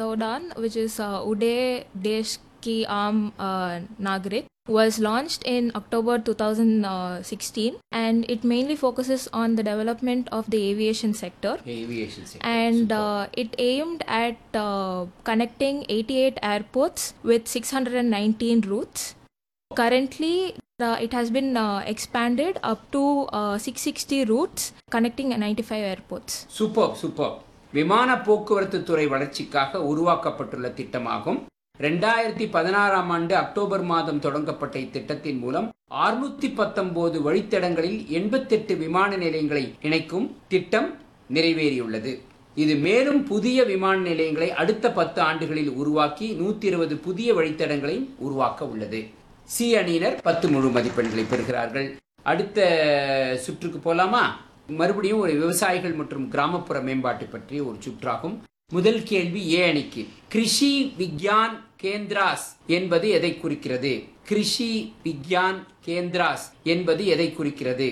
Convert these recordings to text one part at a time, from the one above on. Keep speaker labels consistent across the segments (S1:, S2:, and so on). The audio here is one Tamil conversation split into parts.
S1: Taudan, which is uh, Uday Desh Ki Aam uh, Nagrik, was launched in October 2016 and it mainly focuses on the development of the aviation sector.
S2: Aviation
S1: And uh, it aimed at uh, connecting 88 airports with 619 routes. Currently, uh, it has been uh, expanded up to uh, 660 routes connecting 95 airports.
S2: Super super விமான போக்குவரத்து துறை வளர்ச்சிக்காக உருவாக்கப்பட்டுள்ள திட்டமாகும் ரெண்டாயிரத்தி பதினாறாம் ஆண்டு அக்டோபர் மாதம் தொடங்கப்பட்ட இத்திட்டத்தின் மூலம் அறுநூத்தி பத்தொன்பது வழித்தடங்களில் எண்பத்தெட்டு விமான நிலையங்களை இணைக்கும் திட்டம் நிறைவேறியுள்ளது இது மேலும் புதிய விமான நிலையங்களை அடுத்த பத்து ஆண்டுகளில் உருவாக்கி நூத்தி இருபது புதிய வழித்தடங்களை உருவாக்க உள்ளது சி அணியினர் பத்து முழு மதிப்பெண்களை பெறுகிறார்கள் அடுத்த சுற்றுக்கு போலாமா மறுபடியும் ஒரு விவசாயிகள் மற்றும் கிராமப்புற மேம்பாட்டு பற்றிய ஒரு சுற்றாகும் முதல் கேள்வி ஏ அணிக்கு கிருஷி விக்யான் கேந்திராஸ் என்பது எதை குறிக்கிறது கிருஷி விக்யான் கேந்திராஸ் என்பது எதை குறிக்கிறது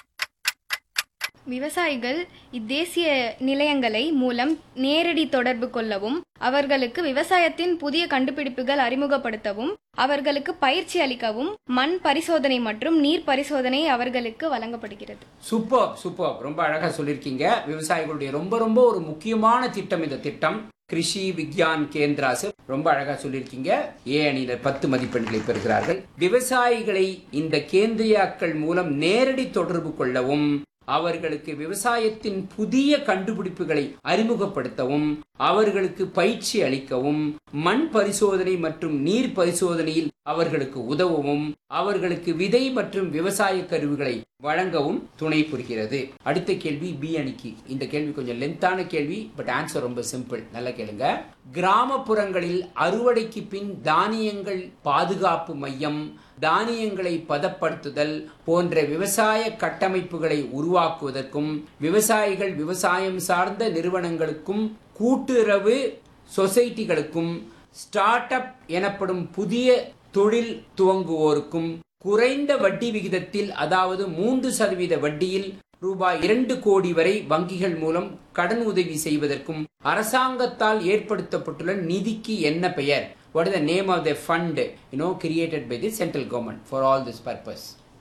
S3: விவசாயிகள் இத்தேசிய நிலையங்களை மூலம் நேரடி தொடர்பு கொள்ளவும் அவர்களுக்கு விவசாயத்தின் புதிய கண்டுபிடிப்புகள் அறிமுகப்படுத்தவும் அவர்களுக்கு பயிற்சி அளிக்கவும் மண் பரிசோதனை மற்றும் நீர் பரிசோதனை அவர்களுக்கு வழங்கப்படுகிறது
S2: சூப்பர் சூப்பர் ரொம்ப அழகா சொல்லியிருக்கீங்க விவசாயிகளுடைய ரொம்ப ரொம்ப ஒரு முக்கியமான திட்டம் இந்த திட்டம் கிருஷி விக்யான் கேந்திராஸ் ரொம்ப அழகா சொல்லியிருக்கீங்க ஏ அணியினர் பத்து மதிப்பெண்களை பெறுகிறார்கள் விவசாயிகளை இந்த கேந்திரியாக்கள் மூலம் நேரடி தொடர்பு கொள்ளவும் அவர்களுக்கு விவசாயத்தின் புதிய கண்டுபிடிப்புகளை அறிமுகப்படுத்தவும் அவர்களுக்கு பயிற்சி அளிக்கவும் மண் பரிசோதனை மற்றும் நீர் பரிசோதனையில் அவர்களுக்கு உதவவும் அவர்களுக்கு விதை மற்றும் விவசாய கருவிகளை வழங்கவும் துணை புரிகிறது அடுத்த கேள்வி பி அணிக்கு இந்த கேள்வி கொஞ்சம் லென்த்தான கேள்வி பட் ஆன்சர் ரொம்ப சிம்பிள் நல்லா கேளுங்க கிராமப்புறங்களில் அறுவடைக்கு பின் தானியங்கள் பாதுகாப்பு மையம் தானியங்களை பதப்படுத்துதல் போன்ற விவசாய கட்டமைப்புகளை உருவாக்குவதற்கும் விவசாயிகள் விவசாயம் சார்ந்த நிறுவனங்களுக்கும் கூட்டுறவு சொசைட்டிகளுக்கும் ஸ்டார்ட் அப் எனப்படும் புதிய தொழில் துவங்குவோருக்கும் குறைந்த வட்டி விகிதத்தில் அதாவது மூன்று சதவீத வட்டியில் ரூபாய் இரண்டு கோடி வரை வங்கிகள் மூலம் கடன் உதவி செய்வதற்கும் அரசாங்கத்தால் ஏற்படுத்தப்பட்டுள்ள நிதிக்கு என்ன பெயர் what is the name of the fund you know created by the central government for all this purpose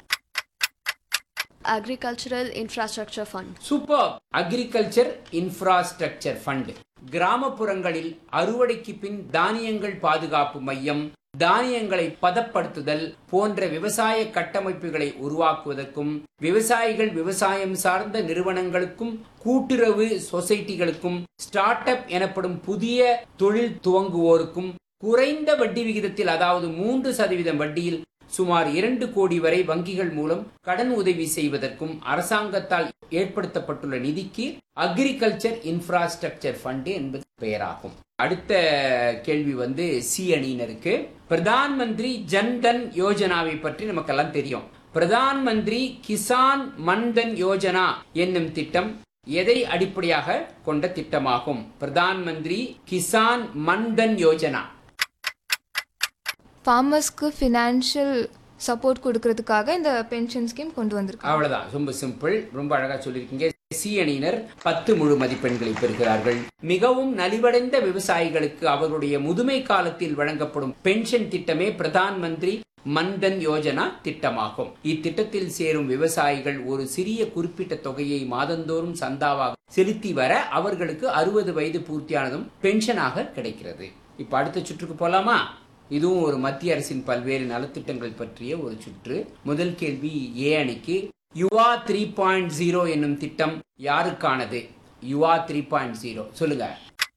S4: Agricultural Infrastructure Fund.
S2: Super agriculture infrastructure fund கிராமப்புறங்களில் அறுவடைக்கு பின் தானியங்கள் பாதுகாப்பு மையம் தானியங்களை பதப்படுத்துதல் போன்ற விவசாய கட்டமைப்புகளை உருவாக்குவதற்கும் விவசாயிகள் விவசாயம் சார்ந்த நிறுவனங்களுக்கும் கூட்டுறவு சொசைட்டிகளுக்கும் ஸ்டார்ட் அப் எனப்படும் புதிய தொழில் துவங்குவோருக்கும் குறைந்த வட்டி விகிதத்தில் அதாவது மூன்று சதவீதம் வட்டியில் சுமார் இரண்டு கோடி வரை வங்கிகள் மூலம் கடன் உதவி செய்வதற்கும் அரசாங்கத்தால் ஏற்படுத்தப்பட்டுள்ள நிதிக்கு அக்ரிகல்ச்சர் இன்ஃப்ராஸ்ட்ரக்சர் ஃபண்ட் என்பது பெயராகும் அடுத்த கேள்வி வந்து சி அணியினருக்கு பிரதான் மந்திரி ஜன்தன் யோஜனாவை பற்றி நமக்கெல்லாம் தெரியும் பிரதான் மந்திரி கிசான் மன்தன் யோஜனா என்னும் திட்டம் எதை அடிப்படையாக கொண்ட திட்டமாகும் பிரதான் மந்திரி கிசான் மன்தன் யோஜனா
S5: ஃபார்மர்ஸ்க்கு ஃபினான்ஷியல் சப்போர்ட் கொடுக்கறதுக்காக இந்த பென்ஷன் ஸ்கீம் கொண்டு வந்திருக்காங்க
S2: அவ்வளவுதான் ரொம்ப சிம்பிள் ரொம்ப அழகா சொல்லியிருக்கீங்க சி அணியினர் பத்து முழு மதிப்பெண்களை பெறுகிறார்கள் மிகவும் நலிவடைந்த விவசாயிகளுக்கு அவர்களுடைய முதுமை காலத்தில் வழங்கப்படும் பென்ஷன் திட்டமே பிரதான் மந்திரி மன்தன் யோஜனா திட்டமாகும் இத்திட்டத்தில் சேரும் விவசாயிகள் ஒரு சிறிய குறிப்பிட்ட தொகையை மாதந்தோறும் சந்தாவாக செலுத்தி வர அவர்களுக்கு அறுபது வயது பூர்த்தியானதும் பென்ஷனாக கிடைக்கிறது இப்ப அடுத்த சுற்றுக்கு போலாமா இதுவும் ஒரு மத்திய அரசின் பல்வேறு நலத்திட்டங்கள் பற்றிய ஒரு சுற்று முதல் கேள்வி ஏ அணிக்கு யுவா த்ரீ பாயிண்ட் ஜீரோ என்னும் திட்டம் யாருக்கானது யுவா த்ரீ பாயிண்ட் ஜீரோ சொல்லுங்க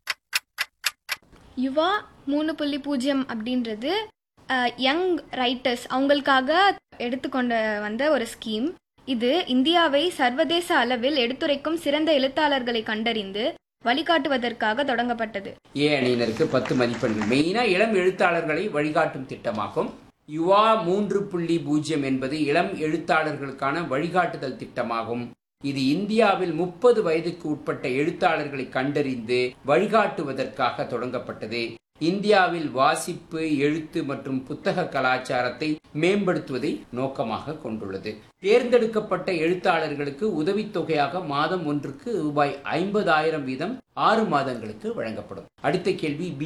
S3: யுவா மூணு புள்ளி பூஜ்ஜியம் அப்படின்றது யங் ரைட்டர்ஸ் அவங்களுக்காக எடுத்துக்கொண்ட வந்த ஒரு ஸ்கீம் இது இந்தியாவை சர்வதேச அளவில் எடுத்துரைக்கும் சிறந்த எழுத்தாளர்களை கண்டறிந்து வழிகாட்டுவதற்காக தொடங்கப்பட்டது
S2: ஏ அணியினருக்கு பத்து மதிப்பெண்கள் மெயினா இளம் எழுத்தாளர்களை வழிகாட்டும் திட்டமாகும் யுவா மூன்று புள்ளி பூஜ்ஜியம் என்பது இளம் எழுத்தாளர்களுக்கான வழிகாட்டுதல் திட்டமாகும் இது இந்தியாவில் முப்பது வயதுக்கு உட்பட்ட எழுத்தாளர்களை கண்டறிந்து வழிகாட்டுவதற்காக தொடங்கப்பட்டது இந்தியாவில் வாசிப்பு எழுத்து மற்றும் புத்தக கலாச்சாரத்தை மேம்படுத்துவதை நோக்கமாக கொண்டுள்ளது தேர்ந்தெடுக்கப்பட்ட எழுத்தாளர்களுக்கு உதவித்தொகையாக மாதம் ஒன்றுக்கு ரூபாய் ஐம்பதாயிரம் வீதம் ஆறு மாதங்களுக்கு வழங்கப்படும் அடுத்த கேள்வி பி